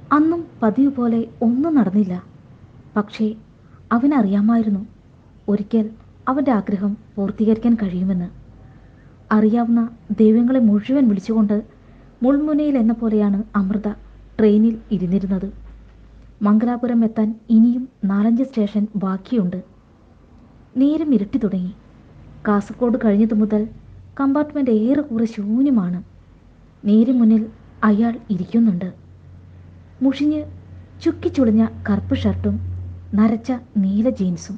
അന്നും പതിവ് പോലെ ഒന്നും നടന്നില്ല പക്ഷേ അവനറിയാമായിരുന്നു ഒരിക്കൽ അവൻ്റെ ആഗ്രഹം പൂർത്തീകരിക്കാൻ കഴിയുമെന്ന് അറിയാവുന്ന ദൈവങ്ങളെ മുഴുവൻ വിളിച്ചുകൊണ്ട് മുൾമുനയിൽ എന്ന പോലെയാണ് അമൃത ട്രെയിനിൽ ഇരുന്നിരുന്നത് മംഗലാപുരം എത്താൻ ഇനിയും നാലഞ്ച് സ്റ്റേഷൻ ബാക്കിയുണ്ട് നേരം ഇരുട്ടി തുടങ്ങി കാസർഗോഡ് കഴിഞ്ഞതു മുതൽ കമ്പാർട്ട്മെൻ്റ് ഏറെക്കുറെ ശൂന്യമാണ് നേരെ മുന്നിൽ അയാൾ ഇരിക്കുന്നുണ്ട് മുഷിഞ്ഞ് ചുക്കിച്ചുളിഞ്ഞ കറുപ്പ് ഷർട്ടും നരച്ച നീല ജീൻസും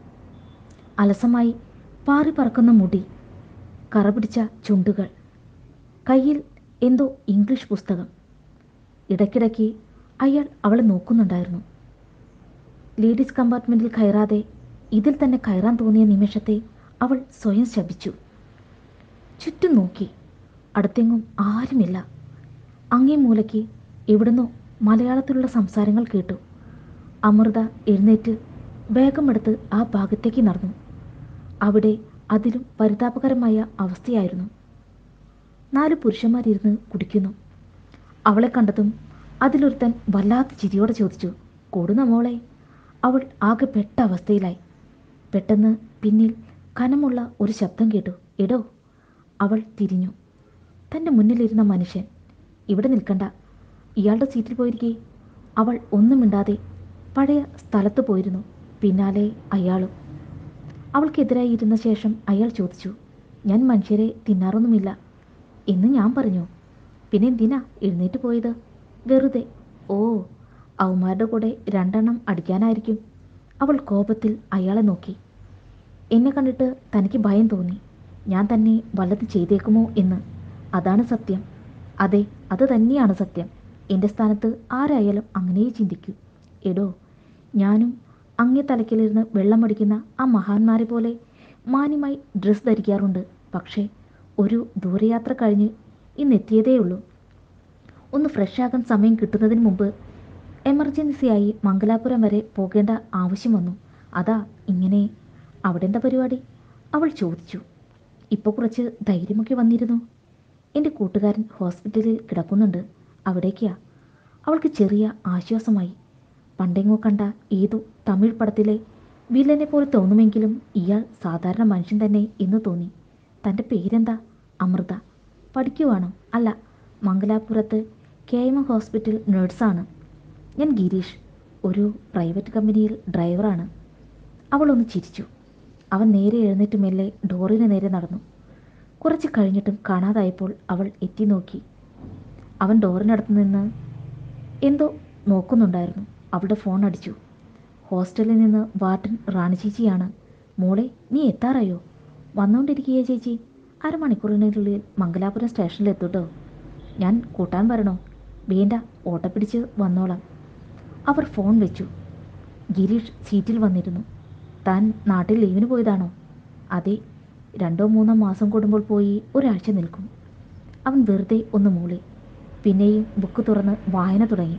അലസമായി പാറി പറക്കുന്ന മുടി കറ പിടിച്ച ചുണ്ടുകൾ കയ്യിൽ എന്തോ ഇംഗ്ലീഷ് പുസ്തകം ഇടയ്ക്കിടയ്ക്ക് അയാൾ അവളെ നോക്കുന്നുണ്ടായിരുന്നു ലേഡീസ് കമ്പാർട്ട്മെൻറ്റിൽ കയറാതെ ഇതിൽ തന്നെ കയറാൻ തോന്നിയ നിമിഷത്തെ അവൾ സ്വയം ശപിച്ചു ചുറ്റും നോക്കി അടുത്തെങ്ങും ആരുമില്ല അങ്ങേ മൂലയ്ക്ക് എവിടുന്നോ മലയാളത്തിലുള്ള സംസാരങ്ങൾ കേട്ടു അമൃത എഴുന്നേറ്റ് വേഗമെടുത്ത് ആ ഭാഗത്തേക്ക് നടന്നു അവിടെ അതിലും പരിതാപകരമായ അവസ്ഥയായിരുന്നു നാല് പുരുഷന്മാരിരുന്ന് കുടിക്കുന്നു അവളെ കണ്ടതും അതിലൊരുത്തൻ വല്ലാത്ത ചിരിയോടെ ചോദിച്ചു കൊടുന്ന മോളെ അവൾ ആകെ പെട്ട അവസ്ഥയിലായി പെട്ടെന്ന് പിന്നിൽ കനമുള്ള ഒരു ശബ്ദം കേട്ടു എടോ അവൾ തിരിഞ്ഞു തൻ്റെ മുന്നിലിരുന്ന മനുഷ്യൻ ഇവിടെ നിൽക്കണ്ട ഇയാളുടെ സീറ്റിൽ പോയിരിക്കെ അവൾ ഒന്നും മിണ്ടാതെ പഴയ സ്ഥലത്ത് പോയിരുന്നു പിന്നാലെ അയാളും അവൾക്കെതിരായി ഇരുന്ന ശേഷം അയാൾ ചോദിച്ചു ഞാൻ മനുഷ്യരെ തിന്നാറൊന്നുമില്ല എന്ന് ഞാൻ പറഞ്ഞു പിന്നെ എന്തിനാ എഴുന്നേറ്റ് പോയത് വെറുതെ ഓ അവന്മാരുടെ കൂടെ രണ്ടെണ്ണം അടിക്കാനായിരിക്കും അവൾ കോപത്തിൽ അയാളെ നോക്കി എന്നെ കണ്ടിട്ട് തനിക്ക് ഭയം തോന്നി ഞാൻ തന്നെ വല്ലത് ചെയ്തേക്കുമോ എന്ന് അതാണ് സത്യം അതെ അത് തന്നെയാണ് സത്യം എൻ്റെ സ്ഥാനത്ത് ആരായാലും അങ്ങനെയേ ചിന്തിക്കൂ എടോ ഞാനും അങ്ങേ തലക്കിലിരുന്ന് വെള്ളമടിക്കുന്ന ആ മഹാന്മാരെ പോലെ മാന്യമായി ഡ്രസ്സ് ധരിക്കാറുണ്ട് പക്ഷേ ഒരു ദൂരയാത്ര കഴിഞ്ഞ് ഇന്നെത്തിയതേ ഉള്ളൂ ഒന്ന് ഫ്രഷ് ആകാൻ സമയം കിട്ടുന്നതിന് മുമ്പ് എമർജൻസിയായി മംഗലാപുരം വരെ പോകേണ്ട ആവശ്യം വന്നു അതാ ഇങ്ങനെ അവിടെ എന്താ പരിപാടി അവൾ ചോദിച്ചു ഇപ്പോൾ കുറച്ച് ധൈര്യമൊക്കെ വന്നിരുന്നു എൻ്റെ കൂട്ടുകാരൻ ഹോസ്പിറ്റലിൽ കിടക്കുന്നുണ്ട് അവിടേക്കാ അവൾക്ക് ചെറിയ ആശ്വാസമായി പണ്ടെങ്ങോ കണ്ട ഏതോ തമിഴ് പടത്തിലെ വില്ലനെ പോലെ തോന്നുമെങ്കിലും ഇയാൾ സാധാരണ മനുഷ്യൻ തന്നെ എന്ന് തോന്നി തൻ്റെ പേരെന്താ അമൃത പഠിക്കുവാണോ അല്ല മംഗലാപുരത്ത് കെ എം ഹോസ്പിറ്റൽ നേഴ്സാണ് ഞാൻ ഗിരീഷ് ഒരു പ്രൈവറ്റ് കമ്പനിയിൽ ഡ്രൈവറാണ് അവളൊന്ന് ചിരിച്ചു അവൻ നേരെ എഴുന്നേറ്റ് മെല്ലെ ഡോറിന് നേരെ നടന്നു കുറച്ച് കഴിഞ്ഞിട്ടും കാണാതായപ്പോൾ അവൾ എത്തി നോക്കി അവൻ ഡോറിനടുത്ത് നിന്ന് എന്തോ നോക്കുന്നുണ്ടായിരുന്നു അവളുടെ ഫോൺ അടിച്ചു ഹോസ്റ്റലിൽ നിന്ന് വാർഡൻ റാണി ചേച്ചിയാണ് മോളെ നീ എത്താറായോ വന്നുകൊണ്ടിരിക്കുകയാ ചേച്ചി അരമണിക്കൂറിനുള്ളിൽ മംഗലാപുരം സ്റ്റേഷനിൽ എത്തൂട്ടോ ഞാൻ കൂട്ടാൻ വരണോ വേണ്ട ഓട്ട പിടിച്ച് വന്നോളാം അവർ ഫോൺ വെച്ചു ഗിരീഷ് സീറ്റിൽ വന്നിരുന്നു താൻ നാട്ടിൽ ലീവിന് പോയതാണോ അതെ രണ്ടോ മൂന്നോ മാസം കൂടുമ്പോൾ പോയി ഒരാഴ്ച നിൽക്കും അവൻ വെറുതെ ഒന്ന് മൂളി പിന്നെയും ബുക്ക് തുറന്ന് വായന തുടങ്ങി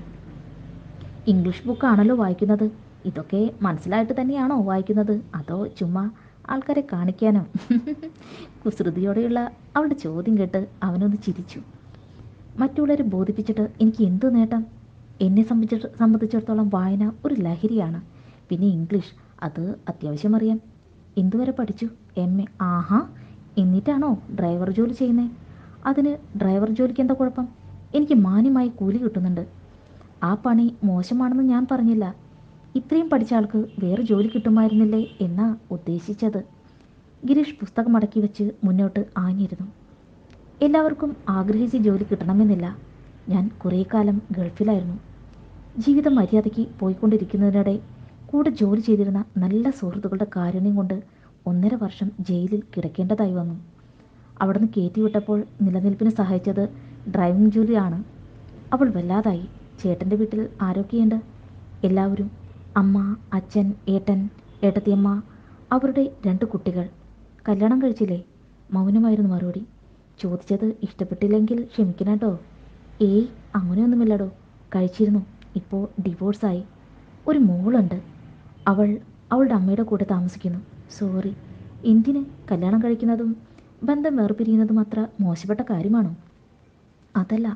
ഇംഗ്ലീഷ് ബുക്കാണല്ലോ വായിക്കുന്നത് ഇതൊക്കെ മനസ്സിലായിട്ട് തന്നെയാണോ വായിക്കുന്നത് അതോ ചുമ്മാ ആൾക്കാരെ കാണിക്കാനോ കുസൃതിയോടെയുള്ള അവളുടെ ചോദ്യം കേട്ട് അവനൊന്ന് ചിരിച്ചു മറ്റുള്ളവരെ ബോധിപ്പിച്ചിട്ട് എനിക്ക് എന്ത് നേട്ടം എന്നെ സംബന്ധിച്ചിട്ട് സംബന്ധിച്ചിടത്തോളം വായന ഒരു ലഹരിയാണ് പിന്നെ ഇംഗ്ലീഷ് അത് അത്യാവശ്യം അറിയാം എന്തുവരെ പഠിച്ചു എം എ ആഹാ എന്നിട്ടാണോ ഡ്രൈവർ ജോലി ചെയ്യുന്നത് അതിന് ഡ്രൈവർ ജോലിക്ക് എന്താ കുഴപ്പം എനിക്ക് മാന്യമായി കൂലി കിട്ടുന്നുണ്ട് ആ പണി മോശമാണെന്ന് ഞാൻ പറഞ്ഞില്ല ഇത്രയും പഠിച്ച ആൾക്ക് വേറെ ജോലി കിട്ടുമായിരുന്നില്ലേ എന്നാ ഉദ്ദേശിച്ചത് ഗിരീഷ് പുസ്തകം മടക്കി വെച്ച് മുന്നോട്ട് ആഞ്ഞിരുന്നു എല്ലാവർക്കും ആഗ്രഹിച്ച ജോലി കിട്ടണമെന്നില്ല ഞാൻ കുറേ കാലം ഗൾഫിലായിരുന്നു ജീവിതം മര്യാദയ്ക്ക് പോയിക്കൊണ്ടിരിക്കുന്നതിനിടെ കൂടെ ജോലി ചെയ്തിരുന്ന നല്ല സുഹൃത്തുക്കളുടെ കാരുണ്യം കൊണ്ട് ഒന്നര വർഷം ജയിലിൽ കിടക്കേണ്ടതായി വന്നു അവിടുന്ന് കയറ്റിവിട്ടപ്പോൾ നിലനിൽപ്പിന് സഹായിച്ചത് ഡ്രൈവിംഗ് ജോലിയാണ് അവൾ വല്ലാതായി ചേട്ടൻ്റെ വീട്ടിൽ ആരൊക്കെയുണ്ട് എല്ലാവരും അമ്മ അച്ഛൻ ഏട്ടൻ ഏട്ടത്തിയമ്മ അവരുടെ രണ്ട് കുട്ടികൾ കല്യാണം കഴിച്ചില്ലേ മൗനമായിരുന്നു മറുപടി ചോദിച്ചത് ഇഷ്ടപ്പെട്ടില്ലെങ്കിൽ ക്ഷമിക്കണം കേട്ടോ ഏയ് അങ്ങനെയൊന്നുമില്ലടോ കഴിച്ചിരുന്നു ഇപ്പോൾ ഡിവോഴ്സായി ഒരു മോളുണ്ട് അവൾ അവളുടെ അമ്മയുടെ കൂടെ താമസിക്കുന്നു സോറി എന്തിന് കല്യാണം കഴിക്കുന്നതും ബന്ധം വേർപിരിയുന്നതും അത്ര മോശപ്പെട്ട കാര്യമാണോ അതല്ല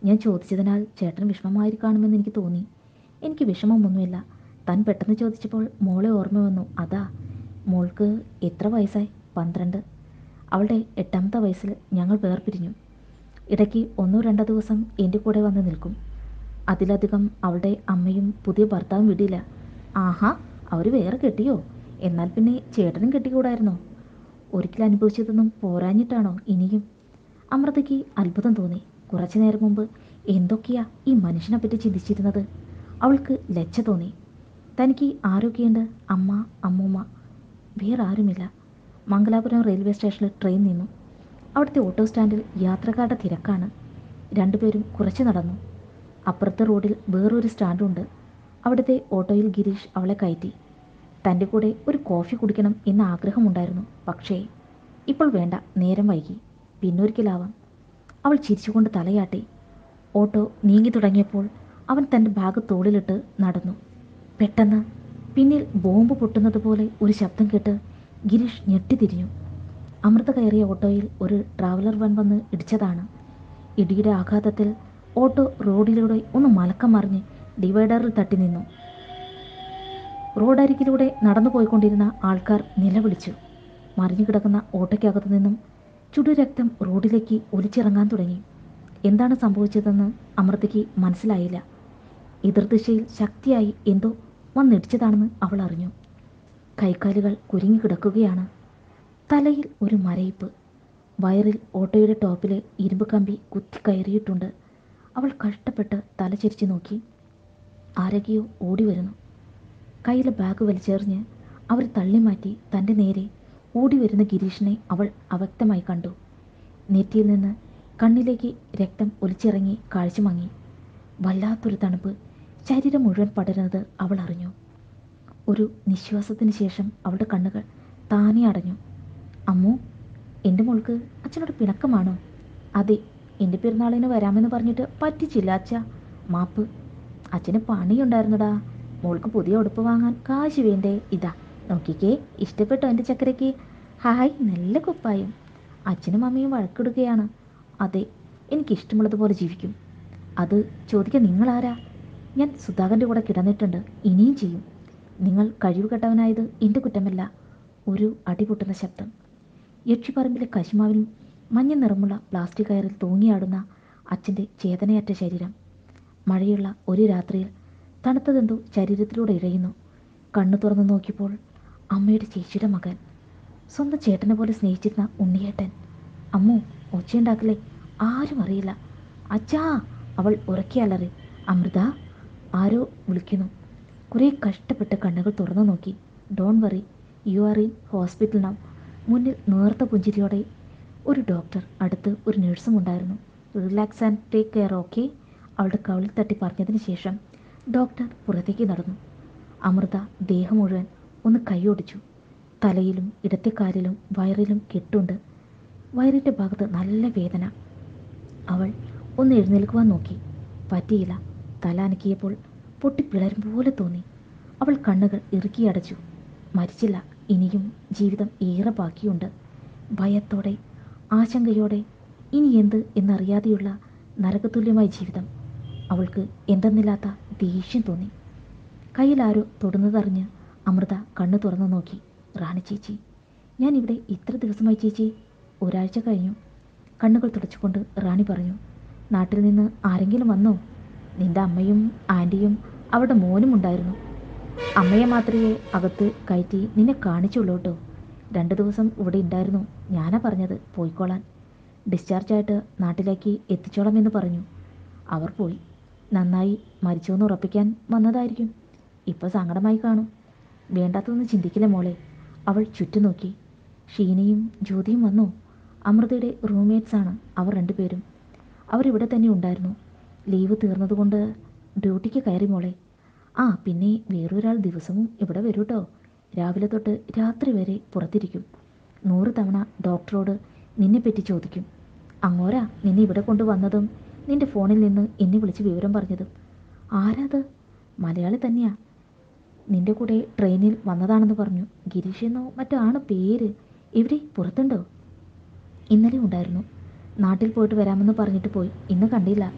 ഞാൻ ചോദിച്ചതിനാൽ ചേട്ടൻ വിഷമമായി കാണുമെന്ന് എനിക്ക് തോന്നി എനിക്ക് വിഷമമൊന്നുമില്ല താൻ പെട്ടെന്ന് ചോദിച്ചപ്പോൾ മോളെ ഓർമ്മ വന്നു അതാ മോൾക്ക് എത്ര വയസ്സായി പന്ത്രണ്ട് അവളുടെ എട്ടാമത്തെ വയസ്സിൽ ഞങ്ങൾ വേർപിരിഞ്ഞു ഇടയ്ക്ക് ഒന്നോ രണ്ടോ ദിവസം എൻ്റെ കൂടെ വന്ന് നിൽക്കും അതിലധികം അവളുടെ അമ്മയും പുതിയ ഭർത്താവും വിടില്ല ആഹാ അവർ വേറെ കെട്ടിയോ എന്നാൽ പിന്നെ ചേട്ടനും കെട്ടിക്കൂടായിരുന്നോ ഒരിക്കൽ അനുഭവിച്ചതൊന്നും പോരാഞ്ഞിട്ടാണോ ഇനിയും അമൃതയ്ക്ക് അത്ഭുതം തോന്നി കുറച്ചു നേരം മുമ്പ് എന്തൊക്കെയാ ഈ മനുഷ്യനെ പറ്റി ചിന്തിച്ചിരുന്നത് അവൾക്ക് ലജ്ജ തോന്നി തനിക്ക് ആരൊക്കെയുണ്ട് അമ്മ അമ്മൂമ്മ വേറെ ആരുമില്ല മംഗലാപുരം റെയിൽവേ സ്റ്റേഷനിൽ ട്രെയിൻ നിന്നു അവിടുത്തെ ഓട്ടോ സ്റ്റാൻഡിൽ യാത്രക്കാരുടെ തിരക്കാണ് രണ്ടുപേരും കുറച്ച് നടന്നു അപ്പുറത്തെ റോഡിൽ വേറൊരു സ്റ്റാൻഡുണ്ട് അവിടുത്തെ ഓട്ടോയിൽ ഗിരീഷ് അവളെ കയറ്റി തൻ്റെ കൂടെ ഒരു കോഫി കുടിക്കണം എന്ന ആഗ്രഹമുണ്ടായിരുന്നു പക്ഷേ ഇപ്പോൾ വേണ്ട നേരം വൈകി പിന്നൊരിക്കലാവാം അവൾ ചിരിച്ചുകൊണ്ട് തലയാട്ടി ഓട്ടോ നീങ്ങി തുടങ്ങിയപ്പോൾ അവൻ തൻ്റെ ബാഗ് തോളിലിട്ട് നടന്നു പെട്ടെന്ന് പിന്നിൽ ബോംബ് പൊട്ടുന്നത് പോലെ ഒരു ശബ്ദം കേട്ട് ഗിരീഷ് ഞെട്ടിത്തിരിഞ്ഞു അമൃത കയറിയ ഓട്ടോയിൽ ഒരു ട്രാവലർ വൻ വന്ന് ഇടിച്ചതാണ് ഇടിയുടെ ആഘാതത്തിൽ ഓട്ടോ റോഡിലൂടെ ഒന്ന് മലക്കം മറിഞ്ഞ് ഡിവൈഡറിൽ തട്ടി നിന്നു റോഡരികിലൂടെ നടന്നു പോയിക്കൊണ്ടിരുന്ന ആൾക്കാർ നിലവിളിച്ചു മറിഞ്ഞു കിടക്കുന്ന ഓട്ടോയ്ക്കകത്തു നിന്നും ചുടുരക്തം റോഡിലേക്ക് ഒലിച്ചിറങ്ങാൻ തുടങ്ങി എന്താണ് സംഭവിച്ചതെന്ന് അമൃതയ്ക്ക് മനസ്സിലായില്ല എതിർദിശയിൽ ശക്തിയായി എന്തോ വന്നിടിച്ചതാണെന്ന് അവൾ അറിഞ്ഞു കൈക്കാലുകൾ കുരുങ്ങി കിടക്കുകയാണ് തലയിൽ ഒരു മരയിപ്പ് വയറിൽ ഓട്ടോയുടെ ടോപ്പിലെ ഇരുമ്പ് കമ്പി കുത്തി കയറിയിട്ടുണ്ട് അവൾ കഷ്ടപ്പെട്ട് തല ചിരിച്ചു നോക്കി ആരൊക്കെയോ ഓടി വരുന്നു കയ്യിലെ ബാഗ് വലിച്ചെറിഞ്ഞ് അവർ തള്ളിമാറ്റി തൻ്റെ നേരെ ഓടി വരുന്ന ഗിരീഷിനെ അവൾ അവ്യക്തമായി കണ്ടു നെറ്റിയിൽ നിന്ന് കണ്ണിലേക്ക് രക്തം ഒലിച്ചിറങ്ങി കാഴ്ച മങ്ങി വല്ലാത്തൊരു തണുപ്പ് ശരീരം മുഴുവൻ പടരുന്നത് അവൾ അറിഞ്ഞു ഒരു നിശ്വാസത്തിന് ശേഷം അവളുടെ കണ്ണുകൾ താനെ അടഞ്ഞു അമ്മു എൻ്റെ മോൾക്ക് അച്ഛനോട് പിണക്കമാണോ അതെ എൻ്റെ പെരുന്നാളിന് വരാമെന്ന് പറഞ്ഞിട്ട് പറ്റിച്ചില്ല അച്ഛ മാപ്പ് അച്ഛന് പണിയുണ്ടായിരുന്നുടാ മോൾക്ക് പുതിയ ഉടുപ്പ് വാങ്ങാൻ കാശ് വേണ്ടേ ഇതാ നോക്കിക്കേ ഇഷ്ടപ്പെട്ടോ എൻ്റെ ചക്കരയ്ക്ക് ഹായ് നല്ല കുപ്പായും അച്ഛനും അമ്മയും വഴക്കിടുകയാണ് അതെ എനിക്കിഷ്ടമുള്ളതുപോലെ ജീവിക്കും അത് ചോദിക്കാൻ നിങ്ങളാരാ ഞാൻ സുധാകരൻ്റെ കൂടെ കിടന്നിട്ടുണ്ട് ഇനിയും ചെയ്യും നിങ്ങൾ കഴിവ് കെട്ടവനായത് എൻ്റെ കുറ്റമല്ല ഒരു അടി പൊട്ടുന്ന ശബ്ദം യക്ഷിപ്പറമ്പിലെ കശുമാവിലും മഞ്ഞ നിറമുള്ള പ്ലാസ്റ്റിക് കയറിൽ തൂങ്ങിയാടുന്ന അച്ഛൻ്റെ ചേതനയറ്റ ശരീരം മഴയുള്ള ഒരു രാത്രിയിൽ തണുത്തതെന്തോ ശരീരത്തിലൂടെ ഇഴയുന്നു കണ്ണു തുറന്നു നോക്കിയപ്പോൾ അമ്മയുടെ ചേച്ചിയുടെ മകൻ സ്വന്തം ചേട്ടനെ പോലെ സ്നേഹിച്ചിരുന്ന ഉണ്ണിയേട്ടൻ അമ്മു ഒച്ചയുണ്ടാക്കില്ലേ ആരും അറിയില്ല അച്ഛാ അവൾ ഉറക്കി അലറി അമൃത ആരോ വിളിക്കുന്നു കുറേ കഷ്ടപ്പെട്ട് കണ്ണുകൾ തുറന്നു നോക്കി don't worry you are in hospital now മുന്നിൽ നേർത്ത പുഞ്ചിരിയോടെ ഒരു ഡോക്ടർ അടുത്ത് ഒരു നഴ്സും ഉണ്ടായിരുന്നു relax and take care okay അവളുടെ കവിളിൽ തട്ടി പറഞ്ഞതിന് ശേഷം ഡോക്ടർ പുറത്തേക്ക് നടന്നു അമൃത ദേഹം മുഴുവൻ ഒന്ന് കൈയൊടിച്ചു തലയിലും ഇടത്തെ കാലിലും വയറിലും കെട്ടുണ്ട് വയറിൻ്റെ ഭാഗത്ത് നല്ല വേദന അവൾ ഒന്ന് എഴുന്നേൽക്കുവാൻ നോക്കി പറ്റിയില്ല തല അനക്കിയപ്പോൾ പൊട്ടിപ്പിളരും പോലെ തോന്നി അവൾ കണ്ണുകൾ ഇറുക്കി അടച്ചു മരിച്ചില്ല ഇനിയും ജീവിതം ഏറെ ബാക്കിയുണ്ട് ഭയത്തോടെ ആശങ്കയോടെ ഇനി എന്ത് എന്നറിയാതെയുള്ള നരകതുല്യമായ ജീവിതം അവൾക്ക് എന്തെന്നില്ലാത്ത ദേഷ്യം തോന്നി കയ്യിൽ ആരോ തൊടുന്നതറിഞ്ഞ് അമൃത കണ്ണു തുറന്നു നോക്കി റാണി ചേച്ചി ഞാൻ ഇവിടെ ഇത്ര ദിവസമായി ചേച്ചി ഒരാഴ്ച കഴിഞ്ഞു കണ്ണുകൾ തുടച്ചുകൊണ്ട് റാണി പറഞ്ഞു നാട്ടിൽ നിന്ന് ആരെങ്കിലും വന്നോ നിന്റെ അമ്മയും ആൻറ്റിയും അവരുടെ മോനും ഉണ്ടായിരുന്നു അമ്മയെ മാത്രമേ അകത്ത് കയറ്റി നിന്നെ കാണിച്ചുള്ളൂ കേട്ടോ രണ്ട് ദിവസം ഇവിടെ ഉണ്ടായിരുന്നു ഞാനാ പറഞ്ഞത് പോയിക്കോളാൻ ഡിസ്ചാർജായിട്ട് നാട്ടിലേക്ക് എത്തിച്ചോളാം എന്ന് പറഞ്ഞു അവർ പോയി നന്നായി മരിച്ചോന്ന് ഉറപ്പിക്കാൻ വന്നതായിരിക്കും ഇപ്പോൾ സങ്കടമായി കാണും വേണ്ടാത്തൊന്നും ചിന്തിക്കില്ല മോളെ അവൾ ചുറ്റും നോക്കി ഷീനയും ജ്യോതിയും വന്നു അമൃതയുടെ റൂംമേറ്റ്സ് ആണ് അവർ രണ്ടുപേരും അവരിവിടെ തന്നെ ഉണ്ടായിരുന്നു ലീവ് തീർന്നതുകൊണ്ട് ഡ്യൂട്ടിക്ക് കയറി മോളെ ആ പിന്നെ വേറൊരാൾ ദിവസവും ഇവിടെ വരൂ കേട്ടോ രാവിലെ തൊട്ട് രാത്രി വരെ പുറത്തിരിക്കും നൂറ് തവണ ഡോക്ടറോട് നിന്നെപ്പറ്റി ചോദിക്കും അങ്ങോരാ നിന്നെ ഇവിടെ കൊണ്ടുവന്നതും നിന്റെ ഫോണിൽ നിന്ന് എന്നെ വിളിച്ച് വിവരം പറഞ്ഞതും ആരാത് മലയാളി തന്നെയാ നിന്റെ കൂടെ ട്രെയിനിൽ വന്നതാണെന്ന് പറഞ്ഞു ഗിരീഷ് എന്നോ മറ്റോ ആണ് പേര് എവിടെ പുറത്തുണ്ടോ ഇന്നലെ ഉണ്ടായിരുന്നു നാട്ടിൽ പോയിട്ട് വരാമെന്ന് പറഞ്ഞിട്ട് പോയി ഇന്ന് കണ്ടില്ല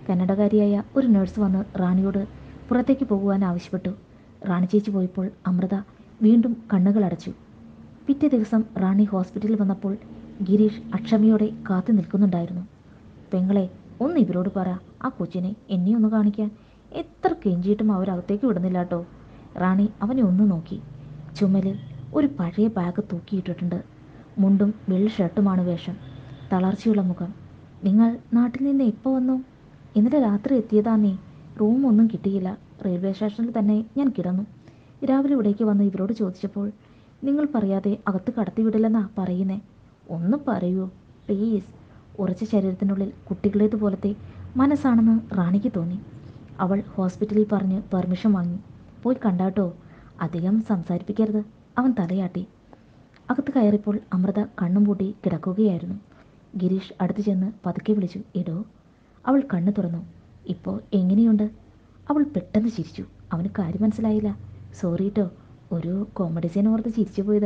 കന്നഡകാരിയായ ഒരു നഴ്സ് വന്ന് റാണിയോട് പുറത്തേക്ക് പോകുവാൻ ആവശ്യപ്പെട്ടു റാണി ചേച്ചി പോയപ്പോൾ അമൃത വീണ്ടും കണ്ണുകൾ അടച്ചു പിറ്റേ ദിവസം റാണി ഹോസ്പിറ്റലിൽ വന്നപ്പോൾ ഗിരീഷ് അക്ഷമയോടെ കാത്തു നിൽക്കുന്നുണ്ടായിരുന്നു പെങ്ങളെ ഒന്ന് ഇവരോട് പറ ആ കൊച്ചിനെ എന്നെ ഒന്ന് കാണിക്കാൻ എത്ര കെഞ്ചിയിട്ടും അവരകത്തേക്ക് വിടുന്നില്ല കേട്ടോ റാണി അവനെ ഒന്ന് നോക്കി ചുമലിൽ ഒരു പഴയ ബാഗ് തൂക്കിയിട്ടിട്ടുണ്ട് മുണ്ടും വെള്ള ഷർട്ടുമാണ് വേഷം തളർച്ചയുള്ള മുഖം നിങ്ങൾ നാട്ടിൽ നിന്ന് എപ്പോൾ വന്നു ഇന്നലെ രാത്രി എത്തിയതാന്നേ റൂമൊന്നും കിട്ടിയില്ല റെയിൽവേ സ്റ്റേഷനിൽ തന്നെ ഞാൻ കിടന്നു രാവിലെ ഇവിടേക്ക് വന്ന് ഇവരോട് ചോദിച്ചപ്പോൾ നിങ്ങൾ പറയാതെ അകത്ത് കടത്തിവിടില്ലെന്നാ പറയുന്നേ ഒന്ന് പറയൂ പ്ലീസ് ഉറച്ച ശരീരത്തിനുള്ളിൽ കുട്ടികളേതുപോലത്തെ മനസ്സാണെന്ന് റാണിക്ക് തോന്നി അവൾ ഹോസ്പിറ്റലിൽ പറഞ്ഞ് പെർമിഷൻ വാങ്ങി പോയി കണ്ടാട്ടോ അധികം സംസാരിപ്പിക്കരുത് അവൻ തലയാട്ടി അകത്ത് കയറിയപ്പോൾ അമൃത കണ്ണും പൂട്ടി കിടക്കുകയായിരുന്നു ഗിരീഷ് അടുത്ത് ചെന്ന് പതുക്കെ വിളിച്ചു എടോ അവൾ കണ്ണു തുറന്നു ഇപ്പോൾ എങ്ങനെയുണ്ട് അവൾ പെട്ടെന്ന് ചിരിച്ചു അവന് കാര്യം മനസ്സിലായില്ല സോറി കേട്ടോ ഒരു കോമഡി സീൻ ഓർത്ത് ചിരിച്ചു പോയതാ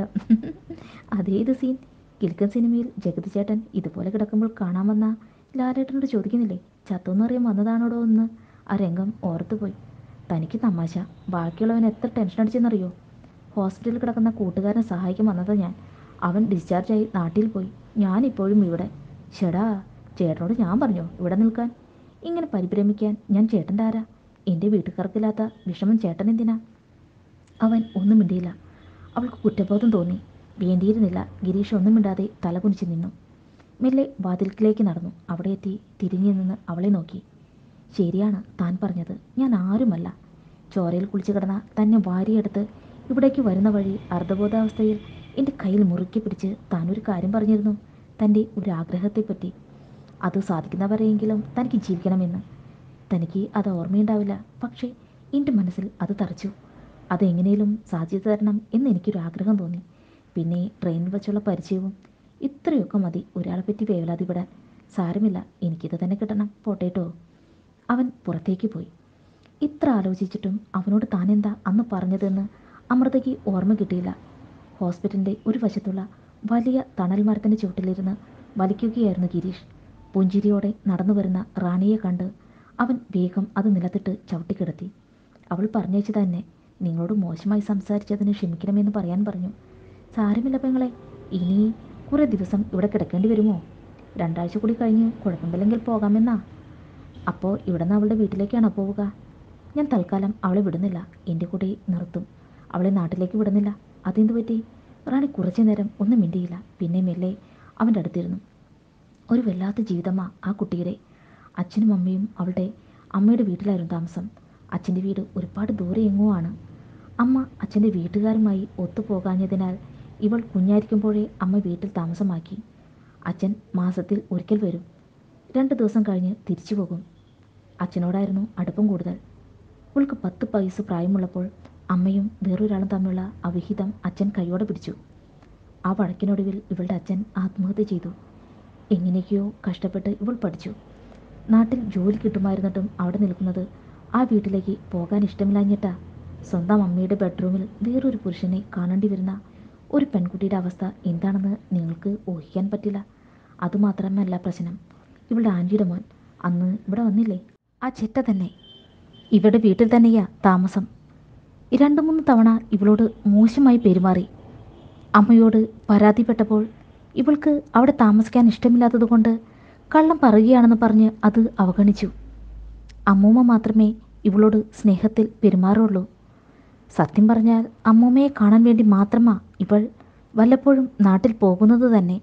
അതേത് സീൻ കിൽക്കൻ സിനിമയിൽ ജഗതി ചേട്ടൻ ഇതുപോലെ കിടക്കുമ്പോൾ കാണാമെന്ന ലാലേട്ടനോട് ചോദിക്കുന്നില്ലേ ചത്തോന്ന് അറിയാൻ വന്നതാണോടോ എന്ന് ആ രംഗം ഓർത്തുപോയി തനിക്ക് തമാശ ബാക്കിയുള്ളവൻ എത്ര ടെൻഷൻ അടിച്ചെന്നറിയോ ഹോസ്പിറ്റലിൽ കിടക്കുന്ന കൂട്ടുകാരനെ സഹായിക്കാൻ വന്നത് ഞാൻ അവൻ ഡിസ്ചാർജായി നാട്ടിൽ പോയി ഞാനിപ്പോഴും ഇവിടെ ചേടാ ചേട്ടനോട് ഞാൻ പറഞ്ഞോ ഇവിടെ നിൽക്കാൻ ഇങ്ങനെ പരിഭ്രമിക്കാൻ ഞാൻ ചേട്ടൻ്റെ ആരാ എൻ്റെ വീട്ടുകാർക്കില്ലാത്ത വിഷമം ചേട്ടൻ എന്തിനാ അവൻ ഒന്നും മിണ്ടിയില്ല അവൾക്ക് കുറ്റബോധം തോന്നി വേണ്ടിയിരുന്നില്ല ഗിരീഷ് ഒന്നും മിണ്ടാതെ തല കുനിച്ച് നിന്നു മെല്ലെ വാതിൽക്കിലേക്ക് നടന്നു അവിടെ എത്തി തിരിഞ്ഞു നിന്ന് അവളെ നോക്കി ശരിയാണ് താൻ പറഞ്ഞത് ഞാൻ ആരുമല്ല ചോരയിൽ കുളിച്ചു കിടന്ന തന്നെ വാരിയെടുത്ത് ഇവിടേക്ക് വരുന്ന വഴി അർദ്ധബോധാവസ്ഥയിൽ എൻ്റെ കയ്യിൽ മുറുക്കി പിടിച്ച് താനൊരു കാര്യം പറഞ്ഞിരുന്നു തൻ്റെ ഒരു ആഗ്രഹത്തെപ്പറ്റി അത് സാധിക്കുന്നവരെയെങ്കിലും തനിക്ക് ജീവിക്കണമെന്ന് തനിക്ക് അത് ഓർമ്മയുണ്ടാവില്ല പക്ഷേ എൻ്റെ മനസ്സിൽ അത് തറച്ചു അതെങ്ങനെയും സാധിച്ചു തരണം എന്ന് എനിക്കൊരു ആഗ്രഹം തോന്നി പിന്നെ ട്രെയിനിൽ വെച്ചുള്ള പരിചയവും ഇത്രയൊക്കെ മതി ഒരാളെ പറ്റി വേവലാതിപ്പെടാൻ സാരമില്ല എനിക്കിത് തന്നെ കിട്ടണം പോട്ടേട്ടോ അവൻ പുറത്തേക്ക് പോയി ഇത്ര ആലോചിച്ചിട്ടും അവനോട് താനെന്താ അന്ന് പറഞ്ഞതെന്ന് അമൃതയ്ക്ക് ഓർമ്മ കിട്ടിയില്ല ഹോസ്പിറ്റലിൻ്റെ ഒരു വശത്തുള്ള വലിയ തണൽ മരത്തിൻ്റെ ചുവട്ടിലിരുന്ന് വലിക്കുകയായിരുന്നു ഗിരീഷ് പുഞ്ചിരിയോടെ നടന്നു വരുന്ന റാണിയെ കണ്ട് അവൻ വേഗം അത് നിലത്തിട്ട് ചവിട്ടിക്കിടത്തി അവൾ പറഞ്ഞേച്ചു തന്നെ നിങ്ങളോട് മോശമായി സംസാരിച്ചതിന് ക്ഷമിക്കണമെന്ന് പറയാൻ പറഞ്ഞു സാരമില്ല പെങ്ങളെ ഇനി കുറേ ദിവസം ഇവിടെ കിടക്കേണ്ടി വരുമോ രണ്ടാഴ്ച കൂടി കഴിഞ്ഞ് കുഴപ്പമില്ലെങ്കിൽ പോകാമെന്നാ അപ്പോൾ ഇവിടെ നിന്ന് അവളുടെ വീട്ടിലേക്കാണോ പോവുക ഞാൻ തൽക്കാലം അവളെ വിടുന്നില്ല എൻ്റെ കൂടെ നിർത്തും അവളെ നാട്ടിലേക്ക് വിടുന്നില്ല അതെന്ത് പറ്റി റാണി കുറച്ചു നേരം ഒന്നും മിണ്ടിയില്ല പിന്നെ മെല്ലെ അവൻ്റെ അടുത്തിരുന്നു ഒരു വല്ലാത്ത ജീവിതമാ ആ കുട്ടിയുടെ അച്ഛനും അമ്മയും അവളുടെ അമ്മയുടെ വീട്ടിലായിരുന്നു താമസം അച്ഛൻ്റെ വീട് ഒരുപാട് ദൂരെ എങ്ങോ ആണ് അമ്മ അച്ഛൻ്റെ വീട്ടുകാരുമായി ഒത്തുപോകാഞ്ഞതിനാൽ ഇവൾ കുഞ്ഞായിരിക്കുമ്പോഴേ അമ്മ വീട്ടിൽ താമസമാക്കി അച്ഛൻ മാസത്തിൽ ഒരിക്കൽ വരും രണ്ട് ദിവസം കഴിഞ്ഞ് തിരിച്ചു പോകും അച്ഛനോടായിരുന്നു അടുപ്പം കൂടുതൽ ഇവൾക്ക് പത്ത് വയസ്സ് പ്രായമുള്ളപ്പോൾ അമ്മയും വേറൊരാളും തമ്മിലുള്ള അവിഹിതം അച്ഛൻ കൈയോടെ പിടിച്ചു ആ വഴക്കിനൊടുവിൽ ഇവളുടെ അച്ഛൻ ആത്മഹത്യ ചെയ്തു എങ്ങനെയൊക്കെയോ കഷ്ടപ്പെട്ട് ഇവൾ പഠിച്ചു നാട്ടിൽ ജോലി കിട്ടുമായിരുന്നിട്ടും അവിടെ നിൽക്കുന്നത് ആ വീട്ടിലേക്ക് പോകാൻ ഇഷ്ടമില്ലാഞ്ഞിട്ടാ സ്വന്തം അമ്മയുടെ ബെഡ്റൂമിൽ വേറൊരു പുരുഷനെ കാണേണ്ടി വരുന്ന ഒരു പെൺകുട്ടിയുടെ അവസ്ഥ എന്താണെന്ന് നിങ്ങൾക്ക് ഊഹിക്കാൻ പറ്റില്ല അതുമാത്രമല്ല പ്രശ്നം ഇവളുടെ ആൻറ്റിയുടെ മോൻ അന്ന് ഇവിടെ വന്നില്ലേ ആ ചെറ്റ തന്നെ ഇവരുടെ വീട്ടിൽ തന്നെയാ താമസം രണ്ട് മൂന്ന് തവണ ഇവളോട് മോശമായി പെരുമാറി അമ്മയോട് പരാതിപ്പെട്ടപ്പോൾ ഇവൾക്ക് അവിടെ താമസിക്കാൻ ഇഷ്ടമില്ലാത്തതുകൊണ്ട് കള്ളം പറയുകയാണെന്ന് പറഞ്ഞ് അത് അവഗണിച്ചു അമ്മൂമ്മ മാത്രമേ ഇവളോട് സ്നേഹത്തിൽ പെരുമാറുള്ളൂ സത്യം പറഞ്ഞാൽ അമ്മൂമ്മയെ കാണാൻ വേണ്ടി മാത്രമാ ഇവൾ വല്ലപ്പോഴും നാട്ടിൽ പോകുന്നത് തന്നെ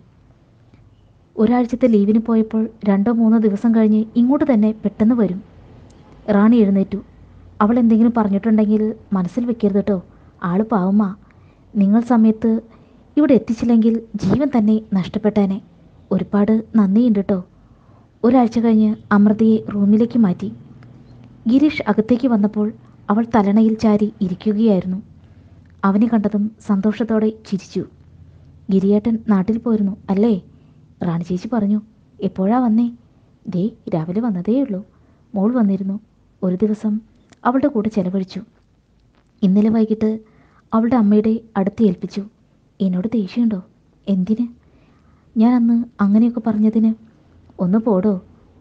ഒരാഴ്ചത്തെ ലീവിന് പോയപ്പോൾ രണ്ടോ മൂന്നോ ദിവസം കഴിഞ്ഞ് ഇങ്ങോട്ട് തന്നെ പെട്ടെന്ന് വരും റാണി എഴുന്നേറ്റു അവൾ എന്തെങ്കിലും പറഞ്ഞിട്ടുണ്ടെങ്കിൽ മനസ്സിൽ വെക്കരുത് കേട്ടോ ആള് പാവമാ നിങ്ങൾ സമയത്ത് ഇവിടെ എത്തിച്ചില്ലെങ്കിൽ ജീവൻ തന്നെ നഷ്ടപ്പെട്ടേനെ ഒരുപാട് നന്ദിയുണ്ട് കേട്ടോ ഒരാഴ്ച കഴിഞ്ഞ് അമൃതയെ റൂമിലേക്ക് മാറ്റി ഗിരീഷ് അകത്തേക്ക് വന്നപ്പോൾ അവൾ തലണയിൽ ചാരി ഇരിക്കുകയായിരുന്നു അവനെ കണ്ടതും സന്തോഷത്തോടെ ചിരിച്ചു ഗിരിയേട്ടൻ നാട്ടിൽ പോയിരുന്നു അല്ലേ റാണി ചേച്ചി പറഞ്ഞു എപ്പോഴാ വന്നേ ദേ രാവിലെ വന്നതേ ഉള്ളൂ മോൾ വന്നിരുന്നു ഒരു ദിവസം അവളുടെ കൂടെ ചെലവഴിച്ചു ഇന്നലെ വൈകിട്ട് അവളുടെ അമ്മയുടെ അടുത്ത് ഏൽപ്പിച്ചു എന്നോട് ദേഷ്യമുണ്ടോ എന്തിന് ഞാൻ അന്ന് അങ്ങനെയൊക്കെ പറഞ്ഞതിന് ഒന്ന് പോടോ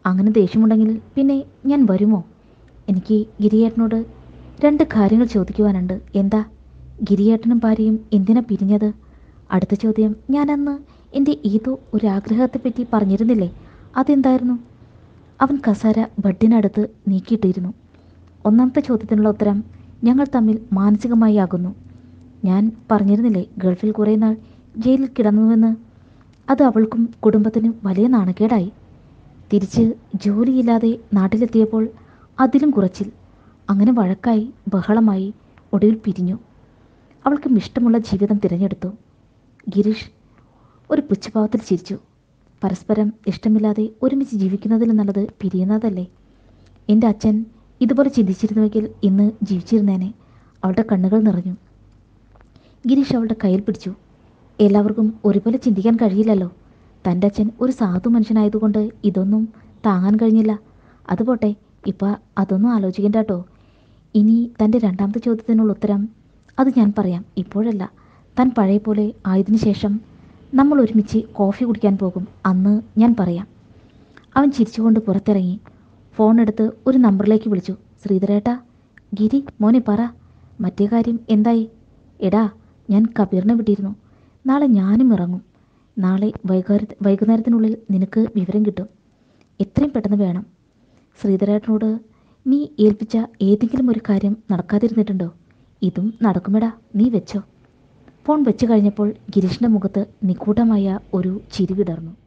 അങ്ങനെ ദേഷ്യമുണ്ടെങ്കിൽ പിന്നെ ഞാൻ വരുമോ എനിക്ക് ഗിരിയേട്ടനോട് രണ്ട് കാര്യങ്ങൾ ചോദിക്കുവാനുണ്ട് എന്താ ഗിരിയേട്ടനും ഭാര്യയും എന്തിനാ പിരിഞ്ഞത് അടുത്ത ചോദ്യം ഞാനന്ന് എൻ്റെ ഏതോ ഒരു ആഗ്രഹത്തെപ്പറ്റി പറഞ്ഞിരുന്നില്ലേ അതെന്തായിരുന്നു അവൻ കസാര ബഡിനടുത്ത് നീക്കിയിട്ടിരുന്നു ഒന്നാമത്തെ ചോദ്യത്തിനുള്ള ഉത്തരം ഞങ്ങൾ തമ്മിൽ മാനസികമായി ആകുന്നു ഞാൻ പറഞ്ഞിരുന്നില്ലേ ഗൾഫിൽ കുറേ നാൾ ജയിലിൽ കിടന്നുവെന്ന് അത് അവൾക്കും കുടുംബത്തിനും വലിയ നാണക്കേടായി തിരിച്ച് ജോലിയില്ലാതെ നാട്ടിലെത്തിയപ്പോൾ അതിലും കുറച്ചിൽ അങ്ങനെ വഴക്കായി ബഹളമായി ഒടുവിൽ പിരിഞ്ഞു അവൾക്കും ഇഷ്ടമുള്ള ജീവിതം തിരഞ്ഞെടുത്തു ഗിരീഷ് ഒരു പുച്ഛഭാവത്തിൽ ചിരിച്ചു പരസ്പരം ഇഷ്ടമില്ലാതെ ഒരുമിച്ച് ജീവിക്കുന്നതിൽ നല്ലത് പിരിയുന്നതല്ലേ എൻ്റെ അച്ഛൻ ഇതുപോലെ ചിന്തിച്ചിരുന്നുവെങ്കിൽ ഇന്ന് ജീവിച്ചിരുന്നേനെ അവളുടെ കണ്ണുകൾ നിറഞ്ഞു ഗിരീഷ് അവളുടെ കയ്യിൽ പിടിച്ചു എല്ലാവർക്കും ഒരുപോലെ ചിന്തിക്കാൻ കഴിയില്ലല്ലോ തൻ്റെ അച്ഛൻ ഒരു സാധു മനുഷ്യനായതുകൊണ്ട് ഇതൊന്നും താങ്ങാൻ കഴിഞ്ഞില്ല അതുപോട്ടെ ഇപ്പം അതൊന്നും ആലോചിക്കണ്ട കേട്ടോ ഇനി തൻ്റെ രണ്ടാമത്തെ ചോദ്യത്തിനുള്ള ഉത്തരം അത് ഞാൻ പറയാം ഇപ്പോഴല്ല താൻ പഴയ പോലെ ആയതിനു ശേഷം നമ്മൾ ഒരുമിച്ച് കോഫി കുടിക്കാൻ പോകും അന്ന് ഞാൻ പറയാം അവൻ ചിരിച്ചുകൊണ്ട് പുറത്തിറങ്ങി ഫോൺ എടുത്ത് ഒരു നമ്പറിലേക്ക് വിളിച്ചു ശ്രീധരേട്ടാ ഗിരി മോനെ പറ മറ്റേ കാര്യം എന്തായി എടാ ഞാൻ കബീറിനെ വിട്ടിരുന്നു നാളെ ഞാനും ഇറങ്ങും നാളെ വൈകുന്നേര വൈകുന്നേരത്തിനുള്ളിൽ നിനക്ക് വിവരം കിട്ടും എത്രയും പെട്ടെന്ന് വേണം ശ്രീധരേട്ടനോട് നീ ഏൽപ്പിച്ച ഏതെങ്കിലും ഒരു കാര്യം നടക്കാതിരുന്നിട്ടുണ്ടോ ഇതും നടക്കുമെടാ നീ വെച്ചോ ഫോൺ വെച്ച് കഴിഞ്ഞപ്പോൾ ഗിരീഷിൻ്റെ മുഖത്ത് നിഗൂഢമായ ഒരു ചിരി വിടർന്നു